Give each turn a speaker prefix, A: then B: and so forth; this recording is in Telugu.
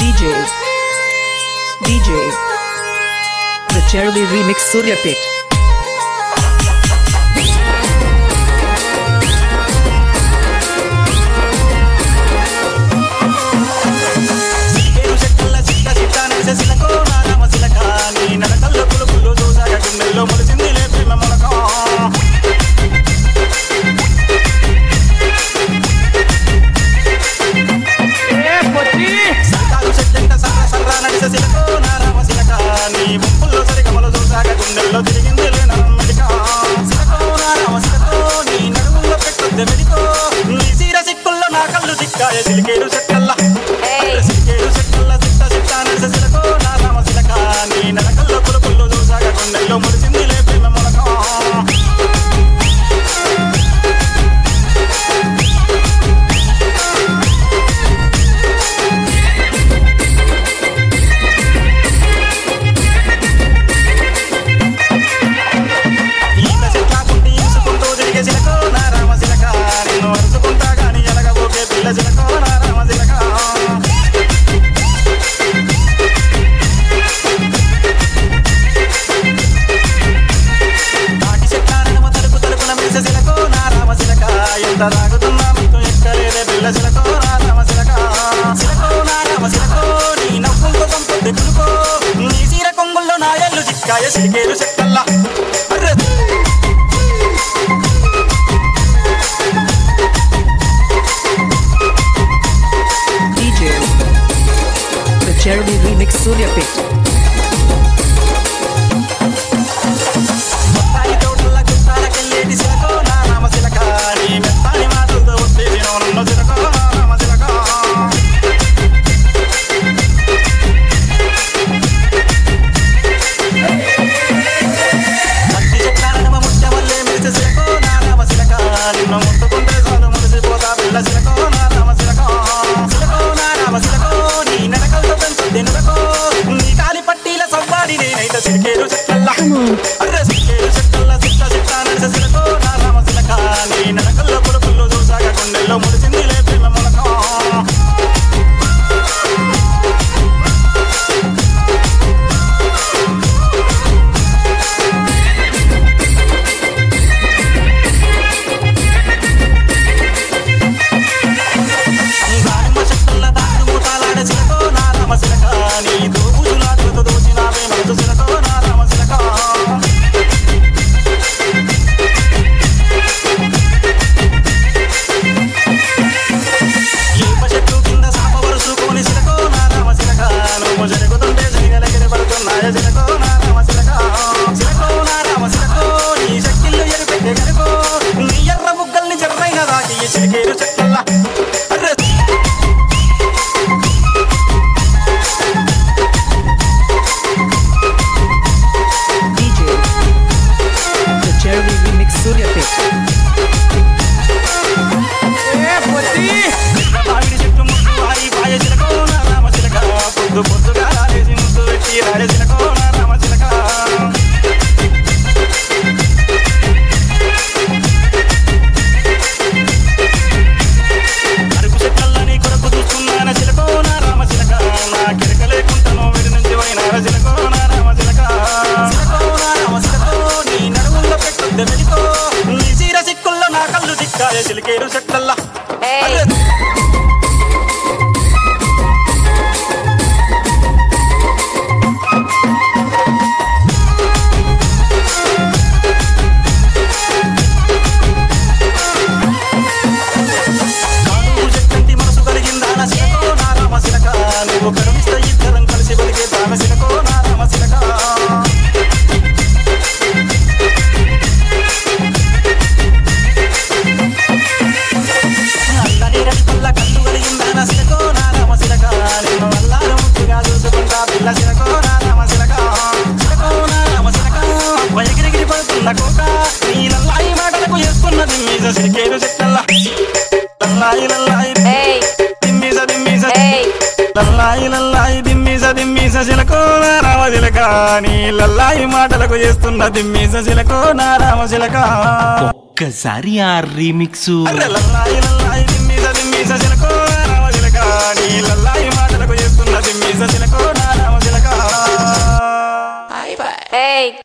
A: DJ DJ The Cherry Remix Surya Pit
B: సిరికేరు చెక్కల చిక్క చిట్ట నడిసే సిలకో నానమ సిలక. నీ నడకల్లో పులుపులు చూసాక గుండెల్లో మొలిచింది లే ప్రేమ మొలక. సరికారు చెట్టంట సర్ర సర్ర నడిసే సిలకో నానమ సిలక. నీ ముప్పుల్లో సరిగమలు చూసాక గుండెల్లో తిరిగింది లే నమ్మడిక. సిలకో నానమ సిలకో, నీ నడుముల్లో పెట్టొద్దు మెడికో. నీ సీర సిక్కుల్లో నా కళ్ళు సిక్కాయ సిలికేరు చెక్కల్లా సిలికేరు చెక్కల్లా సిట్ట సిట్ట నడిసే సిలకో నానమ సిలక. నీ నడకల్లో పులుపులు చూసాక గుండెల్లో మొలిచింది లే ప్రేమ మొలక. ఈత చెట్ల పుట్టి ఈసుకుంటూ తిరిగే చిలకో నా రామ చిలక. నిన్ను అరుచుకుంటా గాని ఎలగబోకే పిల్ల చిలకో నా రామ చిలక. తాటి చెట్ల నడుమ తలుపు తలుపున మెరిసే చిలకో నా రామ చిలక. ఎంత తాగుతున్నా మీకు ఎక్కలేదే పిల్ల చిలకో నా రామ చిలక. చిలకో నా రామ చిలకో, నీ నవ్వులతో సంపొద్దు పిలుకో. నీ చీర కొంగుల్లో నా ఎల్లు చిక్కాయ సిరికేరు చెక్కల్లా అర్రె
A: DJ The Cherry Remix Surya Pit
B: మొత్తాయి తోటల గుట్టాలకెళ్ళేటి సిలకో నా రామ సిలక. నీ మెత్తని మాటలతో ఒత్తేసి నోనున్న సిలకో నా రామ సిలక. మట్టి చెట్ల నడుమ ముత్యమల్లె మెరిసే సిలకో నా రామ సిలక. నిన్ను ముట్టుకుంటే చాలు మురిసిపోతా పిల్ల సిలకో నా రామ సిలక. సిలకో నా రామ సిలకో, నీ నడకలతో పెంచొద్దు నురకో. నీ కాలి పట్టీల సవ్వాడి నేనైతే సిరికేరు చెట్లల్లా అర్రె సిరికేరు చెట్లల్లా సిట్ట సిట్ట నడిసే సిలకో నా రామ సిలక. నీ నడకల్లో పులుపులు చూసాక గుండెల్లో ముడిసింది లే ప్రేమ మొలక. దానిమ్మ చెట్టుల్ల దాటు మూటాలాడే సిలకో నా రామ సిలక. నీ దోబుజులాటలతో దోచినావే మనసు సిలకో నా రామ సిలక. ఈప చెట్టు కింద సాప వరుసుకొని సిలకో నా రామ సిలక. నువ్వు జరుగుతుంటే జగలగిరి పడుతున్నాయ సిలకో నా రామ సిలక. సిలకో నా రామ సిలకో, నీ శక్తిల్లో ఎరుపెట్టే గనుకో. నీ ఎర్ర బుగ్గల్ని జర్రైన దాటి ఈ చిలికేరు చెట్లల్లా అర్రె
A: DJ The Cherry Remix Surya Pit
B: మామిడి చెట్టు ముద్దు వారి పాయ చిలకో నా రామ చిలక పొద్దు పొద్దుగా రాలేసి ముద్దు పెట్టి రాడే చిలకో నా రామ చిలక అరుకు చెట్లని కొరకు చూస్తున్నాన చిలకో నా రామ చిలక నా కిరక లేకుంటాను వీడి నుంచి పోయినార చిలకో నా రామ చిలక చిలకో నా రామ చిలకో నీ నడుముల్లో పెట్టొద్దు మెలికో నీ చీర సిక్కుల్లో నా కళ్ళు సిక్కాయ చిలికేరు చెట్లల్లా అర్రె కాను చెట్టంటి మనసు కలిగిందా నా సిలకో నా రామ సిలక నువ్వు కరుణిస్తే ఇద్దరం కలిసి బలిగే దాన సిలకో నా రామ సిలక అల్లని రడిపల్ల కళ్ళు కలిగిందా నా సిలకో నా రామ సిలక నిన్ను అల్లారు ముద్దుగా చూసుకుంటా పిల్ల సిలకో నా రామ సిలక సిలకో నా రామ సిలక ఎగిరిగిరి పడుతున్న కోక నీ లల్లాయి మాటలకు వేసుకున్నది మీజ సిరికేరు చెట్టల్లా లల్లాయి లల్లాయి
C: Hey,
B: దిమ్మీస దిమ్మీస
C: hey,
B: లల్లాయి లల్లాయి దిమ్మీస దిమ్మీస చిలకో నా రామ చిలక నీ లల్లాయి మాటలకు చేస్తున్న దిమ్మీస చిలకో నా రామ చిలక
D: ఒక్కసారి ఆ రీమిక్స్
B: అర్రె లల్లాయి లల్లాయి దిమ్మీస దిమ్మీస చిలకో నా రామ చిలక నీ లల్లాయి మాటలకు చేస్తున్న దిమ్మీస
C: ఏయ్